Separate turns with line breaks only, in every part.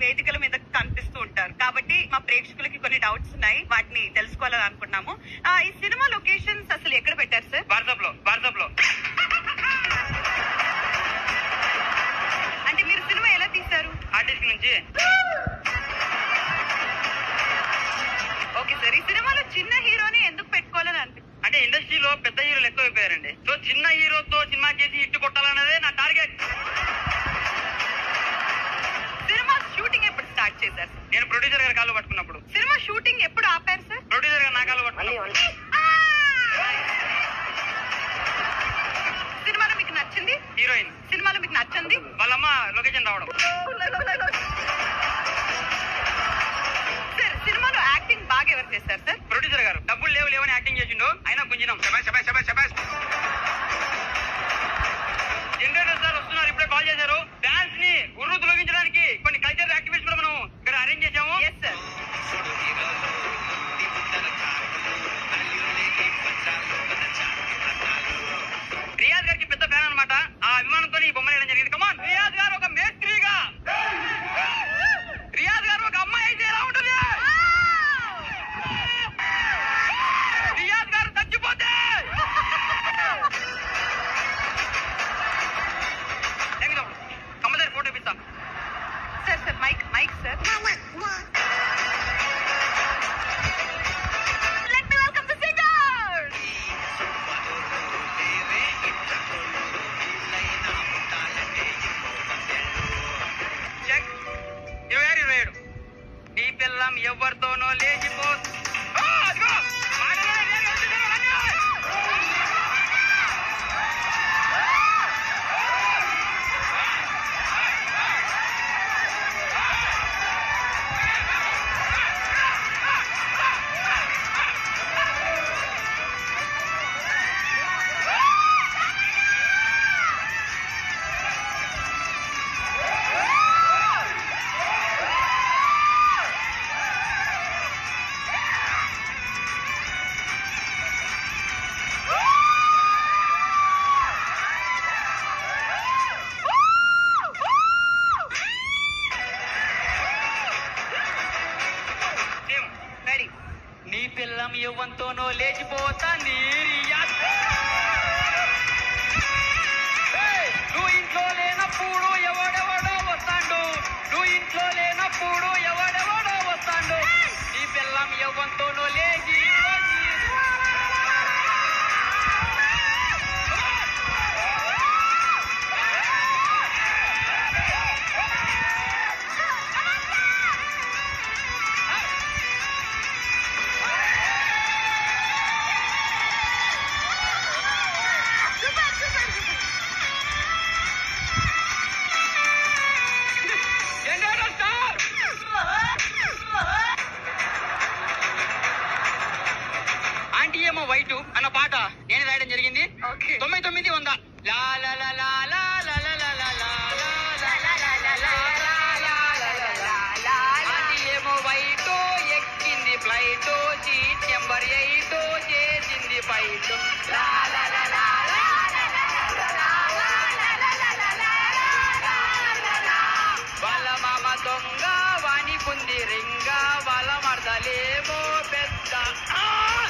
వేదికల మీద కనిపిస్తూ ఉంటారు కాబట్టి మా ప్రేక్షకులకి కొన్ని డౌట్స్ ఉన్నాయి వాటిని తెలుసుకోవాలని అనుకున్నాము ఆ, ఈ సినిమా లొకేషన్స్ అసలు ఎక్కడ పెట్టారు సార్
వాట్సాప్ లో వాట్సాప్ లో
అంటే మీరు సినిమా ఎలా తీశారు
ఆర్టిస్ట్ నుంచి
ఓకే సార్ ఈ సినిమాలో చిన్న హీరోని ఎందుకు పెట్టుకోవాలని అనిపి
అంటే ఇండస్ట్రీలో పెద్ద హీరోలు ఎక్కువ అయిపోయారండి సో చిన్న హీరోతో సినిమా చేసి ఇట్టు కొట్టాలన్నదే నా టార్గెట్
సినిమా షూటింగ్ ఎప్పుడు స్టార్ట్ చేశారు సార్
నేను ప్రొడ్యూసర్ గారి కాళ్ళు పట్టుకున్నప్పుడు
సినిమా షూటింగ్ ఎప్పుడు ఆపారు సార్
ప్రొడ్యూసర్ గారు నా కాళ్ళు పట్టుకున్నప్పుడు
సినిమాలో మీకు నచ్చింది
హీరోయిన్
సినిమాలో మీకు నచ్చింది
వాళ్ళమ్మ లొకేషన్ రావడం
సార్ సినిమాలో యాక్టింగ్ బాగా ఎవరు చేశారు సార్
ప్రొడ్యూసర్ గారు డబ్బులు లేవు లేవని యాక్టింగ్ చేసిండు అయినా గుంజినాం శబాష్ శబాష్ శబాష్ శబాష్ జనరేటర్ సార్ వస్తున్నారు ఇప్పుడే కాల్ చేశారు డాన్స్ ని గుర్రు తొలగించడానికి కొన్ని కల్చర్ యాక్టివిటీస్ కూడా మనం ఇక్కడ అరేంజ్ చేసాము
ఎస్ సార్
రియాజ్ గారికి పెద్ద ఫ్యాన్ అన్నమాట ఆ అభిమానంతో ఈ బొమ్మలు వేయడం జరిగింది కమాన్ రియాజ్ గారు ఒక మేస్త్రిగా రియాజ్ గారు ఒక అమ్మాయి అయితే ఎలా ఉంటుంది రియాజ్ గారు చచ్చిపోతే థాంక్యూ తమ్ముడు. కంపల్సరీ ఫోటో ఇప్పిస్తా
sir sir mike mike sir Let me welcome the singers.
Check ఇరవై ఆరు ఇరవై ఏడు నీ పిల్లం ఎవరితోనో లేచిపో ఆ, అదిగో! మాటలోనే నేరుగా వచ్చేసారు, రండి! టీం,
రెడీ
నీ పిల్లం యవ్వంతోనో లేచిపోతా నీరియాజ్ ఏయ్! నువ్వు ఇంట్లో లేనప్పుడు ఎవడెవడో వస్తాడు నువ్వు ఇంట్లో లేనప్పుడు ఎవడెవడో వస్తాడు నీ పిల్లం యవ్వంతోనో లేచి జనరేటర్ స్టార్ ఆంటీ ఏమో వైట్ అన్న పాట నేను రాయడం జరిగింది
ఓకే
తొంభై తొమ్మిది వంద లా లా లా లా లా లా లా లా లా లా లా లా లా లా లా లా లా లా. ఆంటీ ఏమో వైట్ ఎక్కింది ఫ్లైట్ సీట్ నెంబర్ ఎయిట్ చేసింది ఫైట్ లా లా లా లా లా వాళ్ళ మామ దొంగ వాణికుంది రింగ వాళ్ళ మరదలేమో పెద్ద ఆ!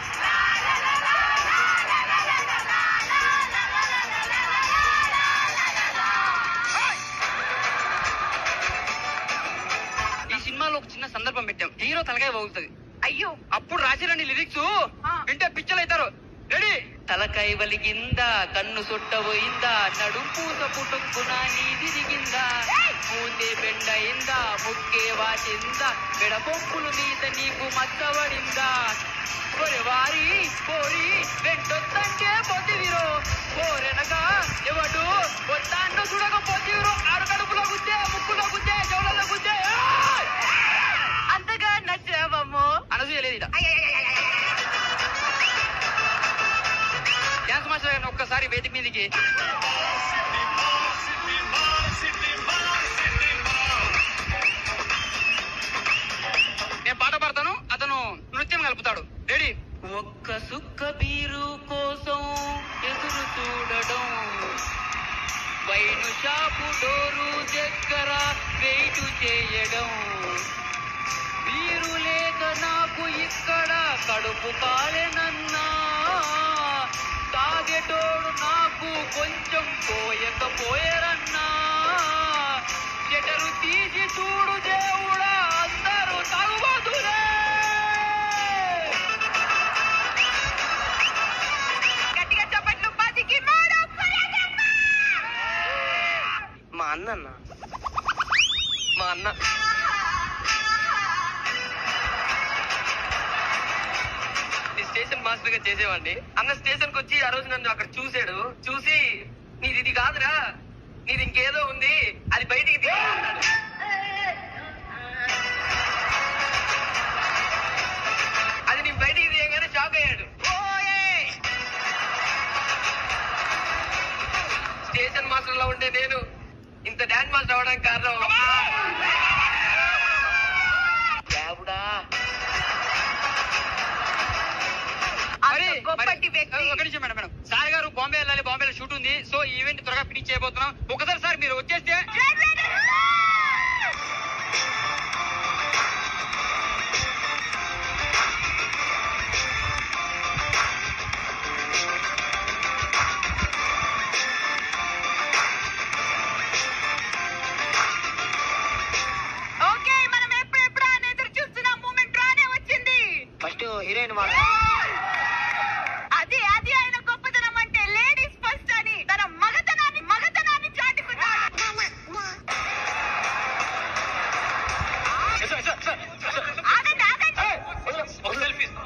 ఈ సినిమాలో ఒక చిన్న సందర్భం పెట్టాం హీరో తలకాయ వగులుతుంది
అయ్యో
అప్పుడు రాసిరండి లిరిక్స్
ఆ.
వింటే పిచ్చలు అవుతారు రెడీ తలకాయ వలిగిందా కన్ను సొట్టబోయిందా నడుంపూస పుట్టుకున నీది దిగిందా మూతే బెండయిందా ముక్కే వాచిందా మెడపొప్పులు మీద నీకు మచ్చబడిందా ఒరే వారి పోరి వెంటొత్తంటే పొద్దువిరో పోరెనక ఎవడు వస్తాను చూడక పొద్దువిరో ఆరు కడుపులో గుద్దే ముక్కులో గుద్దే చెవులలో గుద్దే ఏయ్!
అంతగా నచ్చావమ్మో
అనసూయ లేదు ఇట డ్యాన్స్ మాస్టర్ గారిని ఒక్కసారి వేదిక మీదకి నేను పాట పాడతాను అతను నృత్యం కలుపుతాడు రెడీ ఒక్క సుక్క బీరు కోసం ఎదురు చూడడం వైను షాపు డోరు దగ్గర వెయిట్ చేయడం వీరు లేక నాకు ఇక్కడ కడుపు కాలేనన్నా తాగేటోడు నాకు కొంచెం పోయకపోయారన్నా చెటరు తీసి చూడు దేవుడా అందరూ తాగుబోతులే
గట్టిగా చప్పట్లు పదికి మూడు కొలగమ్మ!
మా అన్న మా అన్న నీ స్టేషన్ మాస్టర్ గా చేసేవాడిని అన్న స్టేషన్ కి వచ్చి ఆ రోజు నన్ను అక్కడ చూసాడు చూసి నీది ఇది కాదురా నీది ఇంకేదో ఉంది అది బయటికి తీసి అన్నాడు. అది నీ బయటికి తీయగానే షాక్ అయ్యాడు ఓయే! స్టేషన్ మాస్టర్ లో ఉండే నేను ఇంత డాన్స్ మాస్టర్ అవడానికి కారణం దేవుడా
అంత గొప్పటి వ్యక్తి
ఒక నిమిషం మేడం మేడం సార్ గారు బాంబే వెళ్ళాలి బాంబేలో షూట్ ఉంది సో ఈ ఈవెంట్ త్వరగా ఫినిష్ చేయబోతున్నాం ఒకసారి సార్ మీరు వచ్చేస్తే
ఓకే మనం ఎప్పుడెప్పుడు అని ఎదురు చూస్తున్న మూమెంట్ రానే వచ్చింది
ఫస్ట్ హీరోయిన్ వాళ్ళ
అది అది ఆయన గొప్పతనం అంటే లేడీస్ ఫస్ట్ అని తన మగతనాన్ని మగతనాన్ని చాటుకున్నాడు ఆగండి ఆగండి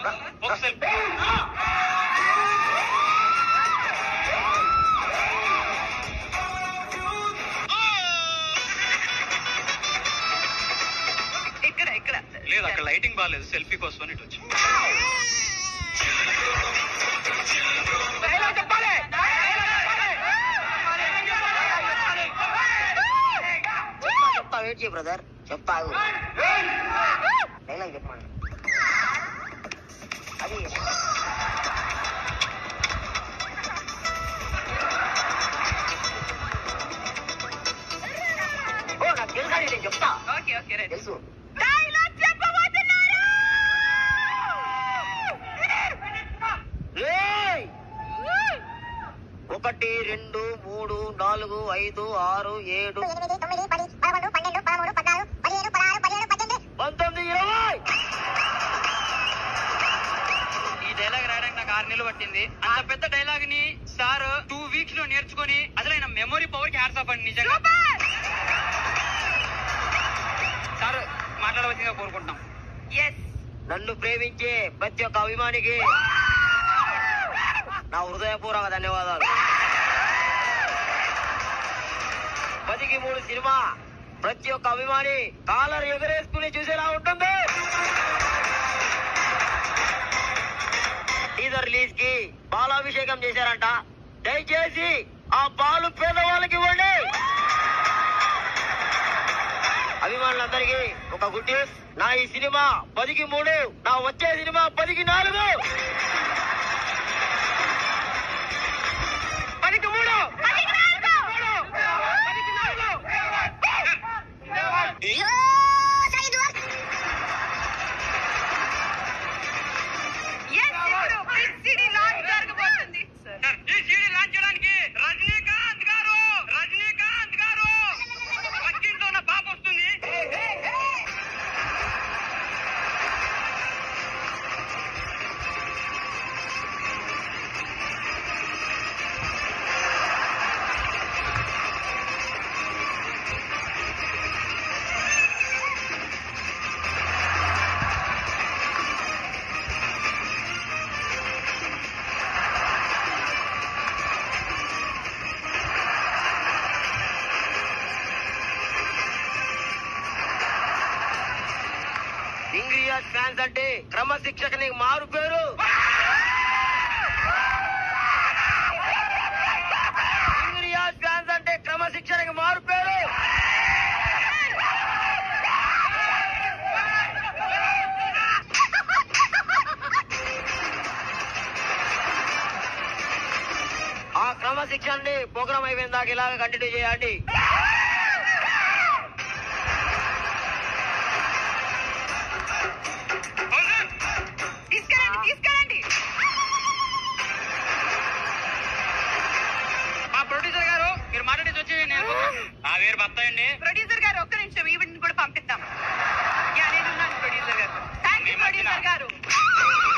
ఇక్కడ ఇక్కడ
లేదు అక్కడ లైటింగ్ బాగాలేదు సెల్ఫీ కోసం ఇటు వచ్చి
చెప్తా వెయిట్ చేయ బ్రదర్ చెప్తావు డైలాగ్ చెప్పండి అది ఓ నాకు తెలుసు అది నేను చెప్తా
ఓకే ఓకే రైట్
తెలుసు
డైలాగ్ చెప్పబోతున్నారు
ఏయ్! ఒకటి రెండు మూడు నాలుగు ఐదు ఆరు ఏడు పంతొమ్మిది ఇరవై
ఈ డైలాగ్ రాయడానికి నాకు ఆరు నెలలు పట్టింది అంత పెద్ద డైలాగ్ ని సార్ టూ వీక్స్ లో నేర్చుకొని అసలు ఆయన మెమొరీ పవర్ కి హ్యాట్స్ ఆఫ్ అండి నిజంగా
సూపర్
సార్ మాట్లాడవలసిందిగా కోరుకుంటున్నాం
ఎస్
నన్ను ప్రేమించే ప్రతి ఒక్క అభిమానికి నా హృదయపూర్వక ధన్యవాదాలు పదికి మూడు సినిమా ప్రతి ఒక్క అభిమాని కాలర్ ఎగరేసుకుని చూసేలా ఉంటుంది టీజర్ రిలీజ్ కి పాలాభిషేకం చేశారంట దయచేసి ఆ పాలు పేదవాళ్ళకి ఇవ్వండి అభిమానులందరికీ ఒక గుడ్ న్యూస్ నా ఈ సినిమా పదికి మూడు నా వచ్చే సినిమా పదికి నాలుగు పదికి మూడు పదికి నాలుగు
ఎస్ ఇప్పుడు బిగ్ సిటీ లాంచ్ జరగబోతుంది
ఈ సీడీ లాంచ్ చేయడానికి రజనీకాంత్ గారు రజనీకాంత్ గారు పక్కింట్లో ఉన్న పాప వస్తుంది
ఇంగ్రియాస్ ఫ్యాన్స్ అంటే క్రమశిక్షకని మారు పేరు ఇంగ్రియాస్ ఫ్యాన్స్ అంటే క్రమశిక్షణకి మారు పేరు ఆ క్రమ
క్రమశిక్షణ అండి ప్రోగ్రామ్ అయిపోయిన దాకా ఇలాగ కంటిన్యూ చేయండి
తీసుకెళ్ళండి తీసుకెళ్ళండి
మా ప్రొడ్యూసర్ గారు మీరు మాట్లాడేసి వచ్చి నేను
ఆ వేరు బత్తాయి అండి
ప్రొడ్యూసర్ గారు ఒక్క నిమిషం ఈవిడ్ని కూడా పంపిద్దాం యా నేనున్నాను ప్రొడ్యూసర్ గారు థ్యాంక్ యూ ప్రొడ్యూసర్ గారు